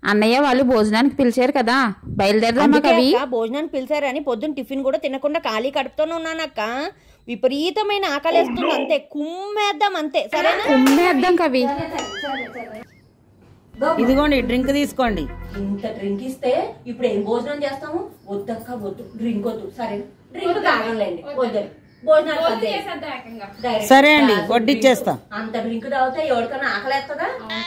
అన్నయ్య వాళ్ళు భోజనానికి పిలిచారు కదా బయలుదేరదామా అందుకే కవి అక్క భోజనానికి పిలిచారని పొద్దున్న టిఫిన్ కూడా తినకుండా ఖాళీ కడుపుతోనే ఉన్నానక్క విపరీతమైన ఆకలేస్తుంది అంతే కుమ్మేద్దాం అంతే సరేనా కుమ్మేద్దాం కవి ఇదిగోండి డ్రింక్ తీసుకోండి ఇంత డ్రింక్ ఇస్తే ఇప్పుడు ఏం భోజనం చేస్తాము వద్దక్క వద్దు డ్రింక్ వద్దు సరే డ్రింక్ తాగంలేండి వద్దు భోజనాలు వద్దే. Direct సరే అండి తాగు. వడ్డిచ్చేస్తా అంత డ్రింక్ తాగితే ఎవరికైనా ఆకలేస్తుందా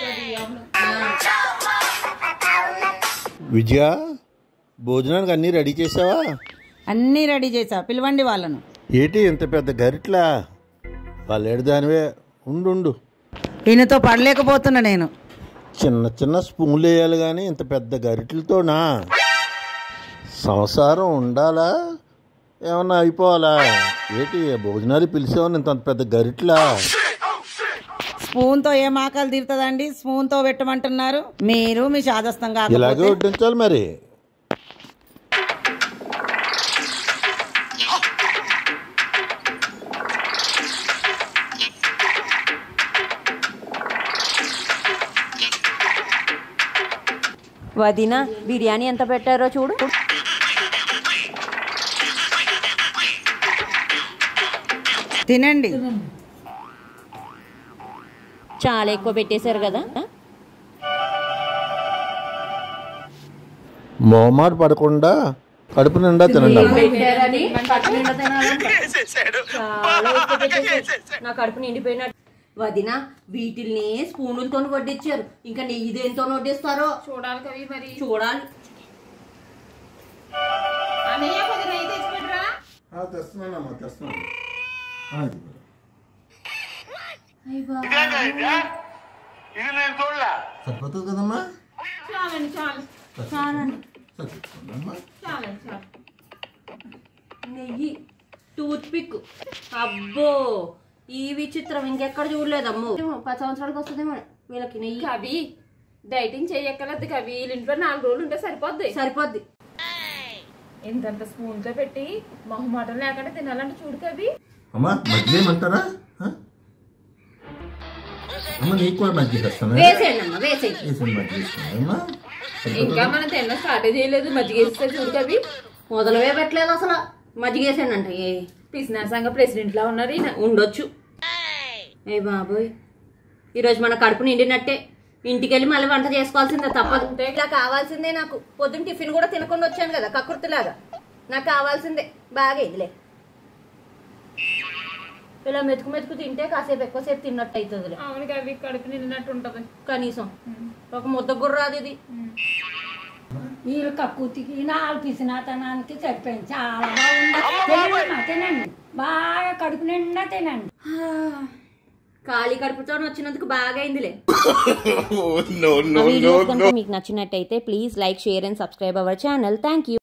విజయ భోజనానికి అన్నీ రెడీ చేసావా అన్నీ రెడీ చేసా పిలవండి వాళ్ళను ఏటి ఇంత పెద్ద గరిట్లా వాళ్ళేడు దానివే ఉండు ఉండు ఈయనతో పడలేకపోతున్నా నేను చిన్న చిన్న స్పూన్లు వేయాలి కానీ ఇంత పెద్ద గరిటెలతోనా సంసారం ఉండాలా ఏమన్నా అయిపోవాలా ఏటి భోజనాలు పిలిచావని ఇంత పెద్ద గరిట్లా స్పూన్తో ఏం ఆకలి తీరుతుందండి స్పూన్తో పెట్టమంటున్నారు మీరు మీ శాదస్తం ఇలాగే కాకపోతే వడ్డించాలి మరి వదిన బిర్యానీ ఎంత పెట్టారో చూడు తినండి చాలా ఎక్కువ పెట్టేశారు కదా మొహమాట పడకుండా కడుపు నిండా తినండి అమ్మా. పెట్టారని కడుపు నిండా తినాలంట. చాలా ఎక్కువ పెట్టేశారు. నా కడుపు నిండిపోయినట్టు వదిన వీటిల్ని స్పూనులతో వడ్డించారు ఇంకా నెయ్యి దేంతో వడ్డిస్తారో చూడాలి కవి మరి చూడాలి అన్నయ్య కొద్దిగా నెయ్యి తెచ్చి పెట్టరా సరిపోతుంది కదమ్మా చాలండి చాలు సరిపోతుందమ్మా చాలండి చాలు నెయ్యి టూత్ పిక్ అబ్బో ఈ విచిత్రం ఇంకెక్కడ చూడలేదమ్మో పది సంవత్సరాలకు వస్తుందేమో వీళ్ళకి నెయ్యి కవి డైటింగ్ చేయక్కర్లేదు కవి వీళ్ళ ఇంట్లో నాలుగు రోజులు ఉంటే సరిపోద్ది సరిపోద్ది ఇంతంత స్పూన్ తో పెట్టి మొహమాటం లేకుండా తినాలంటే చూడు కవి అమ్మా మజ్జిగ ఏమంటారా ఆ? అమ్మ నీకు కూడా మజ్జిగ వస్తానా వేసేయండి అమ్మ వేసేయండి వేసిన మజ్జిగ ఇస్తానమ్మా ఇంకా మనం తిన్న స్టార్ట్ చేయలేదు మజ్జిగ వేస్తే చూడు కవి మొదలవే పెట్టలేదు అసలు మజ్జిగేసానంట ఏ పిసినా సంఘ ప్రెసిడెంట్ లా ఉన్నారు ఈయన ఉండొచ్చు ఏ బాబోయ్ ఈరోజు మన కడుపు నిండినట్టే ఇంటికెళ్ళి మళ్ళీ వంట చేసుకోవాల్సిందే తప్పదు ఇలా కావాల్సిందే నాకు పొద్దున్న టిఫిన్ కూడా తినకుండా వచ్చాను కదా కకృతిలాగా నాకు కావాల్సిందే బాగా ఇదిలే ఇలా మెతుకు మెతుకు తింటే కాసేపు ఎక్కువసేపు తిన్నట్టు అవుతుందిలే అవును కవి కడుపు నిండినట్టు ఉంటది కనీసం ఒక ముద్ద గుర్రాది ఇది వీళ్ళు కక్కుతికి నాలుగు పిసినాతనానికి సరిపోయింది చాలా బాగుంది తినండి అమ్మా, తినండి బాగా కడుపు నిండా తినండి ఖాళీ కడుపుతో వచ్చినందుకు బాగా అయిందిలే వీడియోస్ కనుక మీకు నచ్చినట్టయితే please like share and subscribe our channel thank you